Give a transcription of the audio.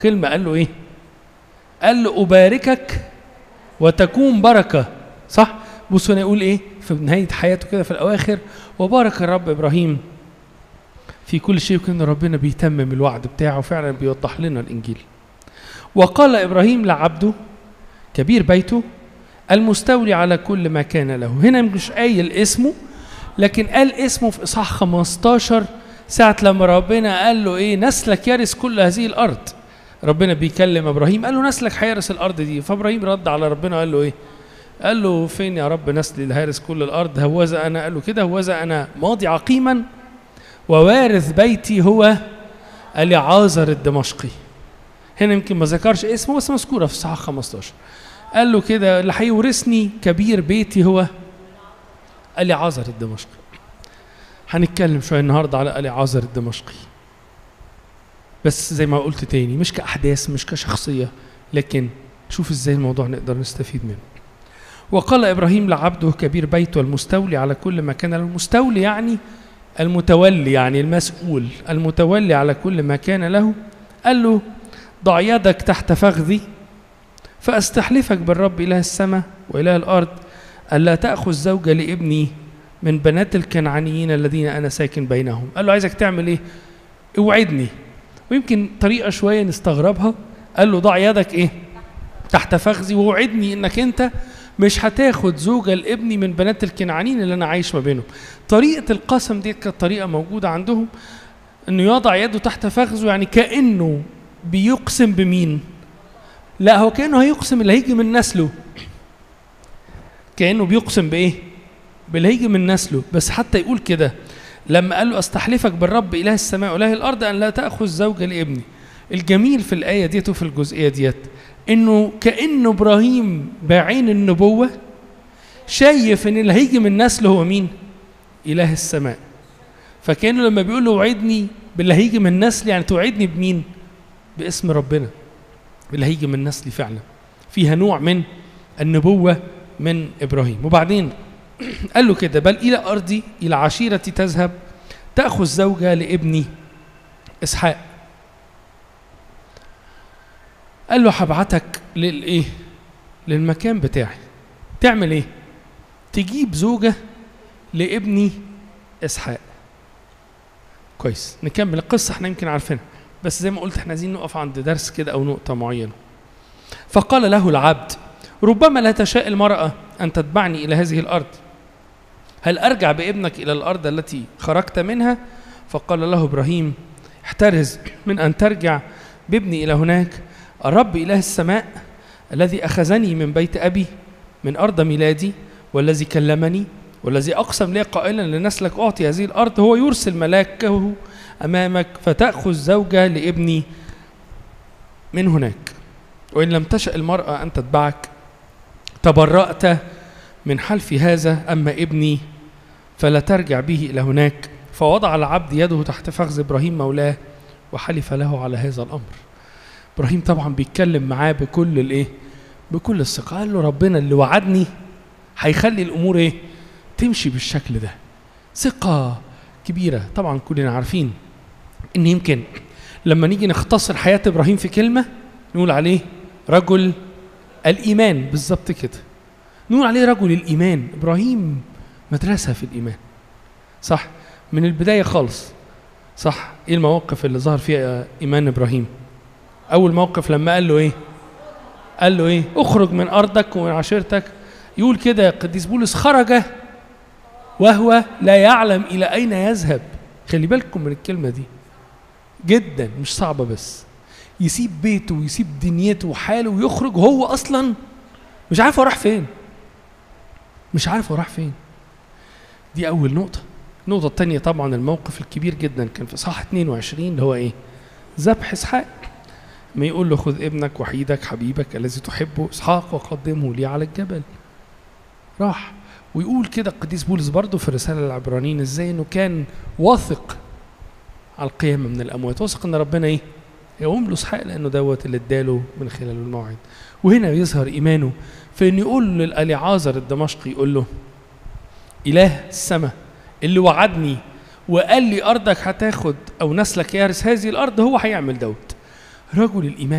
كلمة قال له إيه؟ قال له أباركك وتكون بركة صح؟ بصوا هنا يقول إيه؟ في نهاية حياته كده في الأواخر وبارك الرب إبراهيم في كل شيء وكان ربنا بيتمم الوعد بتاعه وفعلا بيوضح لنا الإنجيل وقال إبراهيم لعبده كبير بيته المستولي على كل ما كان له هنا مش قايل اسمه لكن قال اسمه في إصحاح 15 ساعة لما ربنا قال له إيه نسلك يرث كل هذه الأرض ربنا بيكلم إبراهيم قال له نسلك هيرث الأرض دي فإبراهيم رد على ربنا قال له إيه قال له فين يا رب نسلي اللي هيرث كل الأرض هوذا أنا قال له كده هوذا أنا ماضي عقيما ووارث بيتي هو اليعازر الدمشقي هنا يمكن ما ذكرش اسمه بس مذكوره في صحاح 15 قال له كده اللي هيورثني كبير بيتي هو اليعازر الدمشقي هنتكلم شويه النهارده على اليعازر الدمشقي بس زي ما قلت تاني مش كاحداث مش كشخصيه لكن شوف ازاي الموضوع نقدر نستفيد منه وقال ابراهيم لعبده كبير بيته المستولي على كل ما كان له المستولي يعني المتولي يعني المسؤول المتولي على كل ما كان له قال له ضع يدك تحت فخذي فاستحلفك بالرب اله السماء واله الارض الا تاخذ زوجه لابني من بنات الكنعانيين الذين انا ساكن بينهم قال له عايزك تعمل ايه اوعدني ويمكن طريقه شويه نستغربها قال له ضع يدك ايه تحت فخذي ووعدني انك انت مش هتاخد زوجة لابني من بنات الكنعانيين اللي انا عايش ما بينهم طريقة القسم دي كانت طريقة موجودة عندهم انه يضع يده تحت فخذه يعني كأنه بيقسم بمين لا هو كأنه هيقسم اللي هيجي من نسله كأنه بيقسم بإيه باللي هيجي من نسله بس حتى يقول كده لما قال له استحلفك بالرب إله السماء وإله الأرض أن لا تأخذ زوجة لابني الجميل في الآية ديت وفي الجزئية ديت إنه كأنه إبراهيم بعين النبوة شايف إن اللي هيجي من نسله هو مين؟ إله السماء فكأنه لما بيقول له وعدني باللي هيجي من نسلي يعني توعدني بمين؟ باسم ربنا اللي هيجي من نسلي فعلا فيها نوع من النبوة من إبراهيم وبعدين قال له كده بل إلى أرضي إلى عشيرتي تذهب تأخذ زوجة لابني إسحاق قال له هبعتك للإيه؟ للمكان بتاعي تعمل إيه؟ تجيب زوجة لابني إسحاق كويس نكمل القصة احنا يمكن عارفينها بس زي ما قلت احنا عايزين نقف عند درس كده او نقطة معينة فقال له العبد ربما لا تشاء المرأة أن تتبعني إلى هذه الأرض هل أرجع بابنك إلى الأرض التي خرجت منها فقال له إبراهيم احترز من أن ترجع بابني إلى هناك الرب إله السماء الذي أخذني من بيت أبي من أرض ميلادي والذي كلمني والذي أقسم لي قائلا لنسلك أعطي هذه الأرض هو يرسل ملاكه أمامك فتأخذ زوجة لابني من هناك وإن لم تشأ المرأة أن تتبعك تبرأت من حلف هذا أما ابني فلا ترجع به إلى هناك فوضع العبد يده تحت فخذ إبراهيم مولاه وحلف له على هذا الأمر إبراهيم طبعا بيتكلم معاه بكل الإيه بكل الثقة قال له ربنا اللي وعدني هيخلي الأمور إيه تمشي بالشكل ده ثقة كبيرة طبعا كلنا عارفين ان يمكن لما نيجي نختصر حياة ابراهيم في كلمة نقول عليه رجل الايمان بالظبط كده نقول عليه رجل الايمان ابراهيم مدرسة في الايمان صح من البداية خالص صح ايه المواقف اللي ظهر فيها ايمان ابراهيم اول موقف لما قال له ايه قال له ايه اخرج من ارضك ومن عشيرتك يقول كده قديس بولس خرج وهو لا يعلم الى اين يذهب خلي بالكم من الكلمه دي جدا مش صعبه بس يسيب بيته ويسيب دنيته وحاله ويخرج وهو اصلا مش عارف هو راح فين مش عارف هو راح فين دي اول نقطه النقطه الثانيه طبعا الموقف الكبير جدا كان في صح 22 اللي هو ايه ذبح اسحاق ما يقول له خذ ابنك وحيدك حبيبك الذي تحبه اسحاق وقدمه لي على الجبل راح ويقول كده القديس بولس برضه في الرسالة للعبرانيين ازاي انه كان واثق على القيامة من الأموات واثق ان ربنا ايه يقوم له اسحاق لانه دوت اللي اداله من خلال الموعد وهنا يظهر ايمانه في انه يقول للاليعازر الدمشقي يقول له اله السماء اللي وعدني وقال لي ارضك هتاخد او نسلك يرث هذه الارض هو هيعمل دوت رجل الإيمان